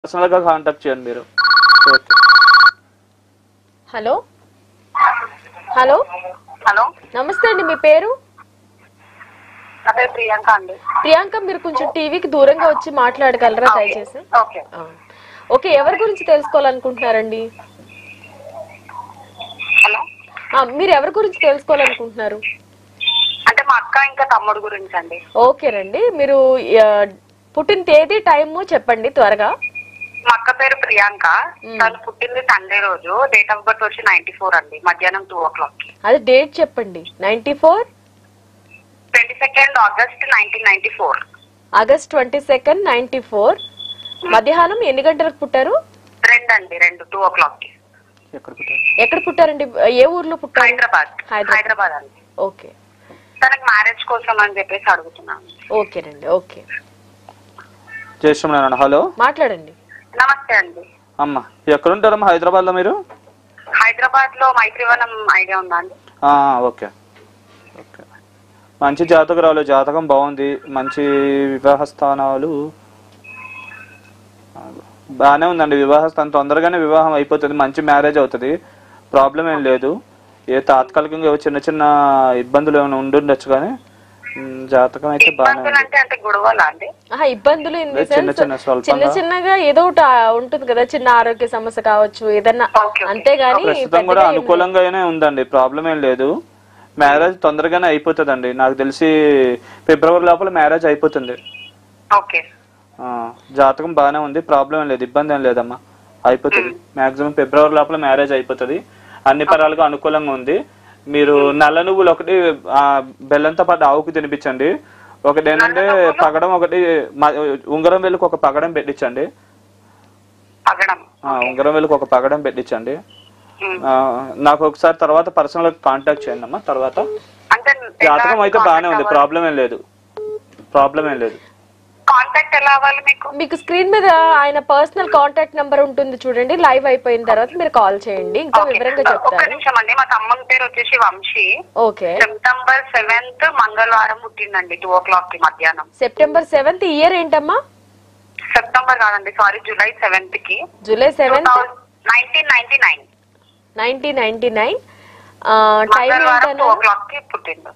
Personal గా contact చేయండి మీరు ఓకే హలో హలో హలో నమస్తే అండి మీ పేరు నా పేరు ప్రియాంక అండి ప్రియాంక మీరు కొంచెం టీవీకి దూరంగా వచ్చి మాట్లాడగలరా దయచేసి ఓకే ఆ. ఓకే ఎవరి గురించి తెలుసుకోవాలనుకుంటున్నారండి హలో ఆ, మీరు ఎవరి గురించి తెలుసుకోవాలనుకుంటున్నారు అంటే మా అక్క ఇంకా తమ్ముడు గురించి అండి ఓకేనండి మీరు ఆ, పుట్టిన తేదీ టైము చెప్పండి త్వరగా మా అక్క పేరు ప్రియాంక తను పుట్టింది సండే రోజు డేట్ ఆఫ్ బర్త్ వచ్చి నైన్టీ ఫోర్ అండి మధ్యాహ్నం టూ ఓ క్లాక్ అది డేట్ చెప్పండి ninety four twenty second August nineteen ninety four August twenty second ninety four మధ్యాహ్నం ఎన్ని గంటలకు పుట్టారు రెండు అండి రెండు టూ ఓ క్లాక్ కి ఎక్కడ పెట్టారు ఎక్కడ పుట్టారండి ఏ ఊర్లో పుట్టారు హైదరాబాద్ హైదరాబాద్. హైదరాబాద్ అండి ఓకే తనకి మ్యారేజ్ కోసం అని చెప్పేసి అడుగుతున్నాను ఓకేనండి ఓకే చేస్తున్నాను హలో మాట్లాడండి నమస్తే అండి అమ్మ ఎక్కడుంటారమ్మా హైదరాబాద్ లో మీరు హైదరాబాద్ లో మైత్రివనం ఐడియా ఉందా అండి ఆ, ఓకే ఓకే మంచి జాతకురాలు జాతకం బాగుంది మంచి వివాహ స్థానాలు బాగానే ఉందండి వివాహ స్థానం తొందరగానే వివాహం అయిపోతుంది మంచి మ్యారేజ్ అవుతుంది ప్రాబ్లం ఏం లేదు ఏ తాత్కాలికంగా ఏవో చిన్న చిన్న ఇబ్బందులు ఏమైనా ఉండుండొచ్చు కానీ మ్, జాతకం అయితే బాగానే ఇబ్బందులు ఉంది అంటే అంటే గొడవలా అండి ఆహా, ఇబ్బందులు ఇన్ ది అదే చిన్న సెన్స్ చిన్న స్వల్పంగా. చిన్న చిన్నగా ఏదో ఒకటి ఆ, ఉంటుంది కదా చిన్న ఆరోగ్య సమస్య కావచ్చు ఏదన్నా ఓకే, ఓకే. అంతేగాని ప్రస్తుతం కూడా అనుకూలంగానే ఉందండి ప్రాబ్లం ఏం లేదు మ్యారేజ్ తొందరగానే అయిపోతుందండి నాకు తెలిసి ఫిబ్రవరి లోపల మ్యారేజ్ అయిపోతుంది ఓకే ఆ, జాతకం బాగానే ఉంది ప్రాబ్లం ఏం లేదు ఇబ్బంది ఏం లేదమ్మా అయిపోతుంది మాక్సిమం ఫిబ్రవరి లోపల మ్యారేజ్ అయిపోతుంది అన్ని పరాలుగా అనుకూలంగా ఉంది మీరు నల్ల నువ్వులు ఒకటి ఆ, బెల్లంతో పాటు ఆవుకు తినిపించండి ఒకటి ఏంటంటే పగడం ఒకటి మ- ఉంగరం వెళ్ళకి ఒక పగడం పెట్టించండి పగడం ఆ, ఉంగరం వెళ్ళకి ఒక పగడం పెట్టించండి ఉమ్. ఆ, నాకు ఒకసారి తర్వాత పర్సనల్ కాంటాక్ట్ చేయండి అమ్మా తర్వాత అంటే జాతకం అయితే బాగానే ఉంది ప్రాబ్లం ఏం లేదు ప్రాబ్లం ఏం లేదు కాంటాక్ట్ ఎలా అవ్వాలి మీకు మీకు స్క్రీన్ మీద ఆయన పర్సనల్ కాంటాక్ట్ నెంబర్ ఉంటుంది చూడండి లైవ్ అయిపోయిన తర్వాత మీరు కాల్ చేయండి ఇంకా వివరంగా ఒక్క చెప్తారు నిమిషం అండి మా తమ్ముని పేరు వచ్చేసి వంశీ ఓకే సెప్టెంబర్ సెవెంత్ మంగళవారం పుట్టిందండి టూ ఓ క్లాక్ కి మధ్యాహ్నం సెప్టెంబర్ సెవెంత్ ఇయర్ ఏంటమ్మా సెప్టెంబర్ కాదండి సారీ జూలై సెవెంత్ కి July seventh nineteen ninety nine nineteen ninety nine time మంగళవారం టూ ఓ ఏంటన్నా క్లాక్ కి పుట్టిండు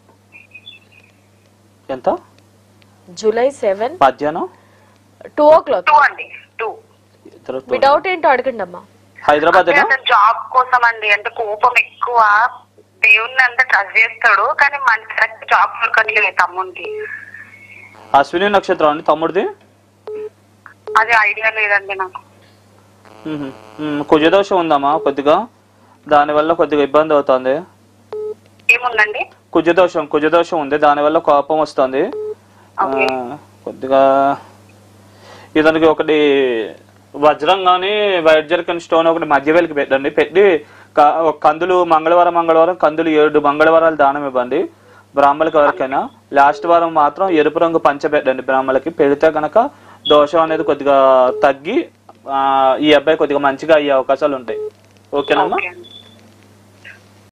ఎంత జూలై సెవెన్ మధ్యాహ్నం టూ ఓ క్లాక్ టూ అండి టూ ఇద్దరు మీ డౌట్ ఏంటో అడగండి అమ్మా హైదరాబాద్ జాబ్ కోసం అండి అంటే కోపం ఎక్కువ దేవుణ్ణి అంతా ట్రస్ట్ చేస్తాడు కానీ మన కరెక్ట్ జాబ్ దొరకట్లేదు తమ్మునికి అశ్విని నక్షత్రం అండి తమ్ముడిది అది ఐడియా లేదండి నాకు మ్మ్. మ్మ్. కుజదోషం ఉందమ్మా కొద్దిగా దానివల్ల కొద్దిగా ఇబ్బంది అవుతుంది ఏముందండి కుజదోషం కుజదోషం ఉంది దానివల్ల కోపం వస్తుంది ఆ, కొద్దిగా ఇతనికి ఒకటి వజ్రం కానీ వైట్ జర్కన్ స్టోన్ ఒకటి మధ్య వేలికి పెట్టండి పెట్టి క- ఒక కందులు మంగళవారం మంగళవారం కందులు ఏడు మంగళవారాలు దానం ఇవ్వండి బ్రాహ్మణులకి ఎవరికైనా లాస్ట్ వారం మాత్రం ఎరుపు రంగు పంచ పెట్టండి బ్రాహ్మణులకి పెడితే గనక దోషం అనేది కొద్దిగా తగ్గి ఆ, ఈ అబ్బాయి కొద్దిగా మంచిగా అయ్యే అవకాశాలు ఉంటాయి ఓకేనమ్మా ఓకే అండి